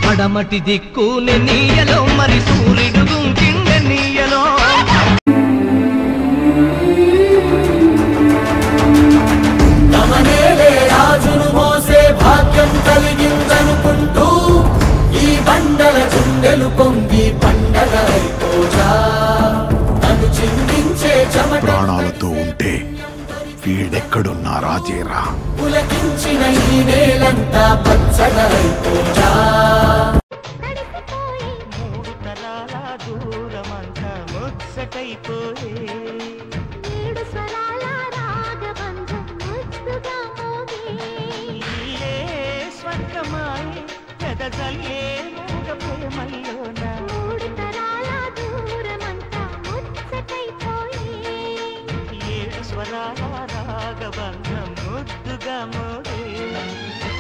పడమటి దిక్కు నీయలో మరి సూర్యుడు గుంకిండ నీయలో తమనేలే రాజును మోసే భాగ్యం కలిగిందనుకుంటూ ఈ బండల గుండెలు పొంగి పండగ అయిపోజా తను చిందించే చెమట ప్రాణాలతో ఉంటే వీడెక్కడున్నా రాజేరా పులకించిన ఈ నేలంతా పచ్చగా అయిపోజా మూడు తరాల దూరమంతా ముచ్చటైపోయే ఏడు స్వరాల రాగబంధం ముద్దుగా మోగే ఇల్లే స్వర్గమాయే పెదజల్లే మూగ ప్రేమల్లోన మూడు తరాల దూరమంతా ముచ్చటైపోయే ఏడు స్వరాల రాగబంధం ముద్దుగా మోగే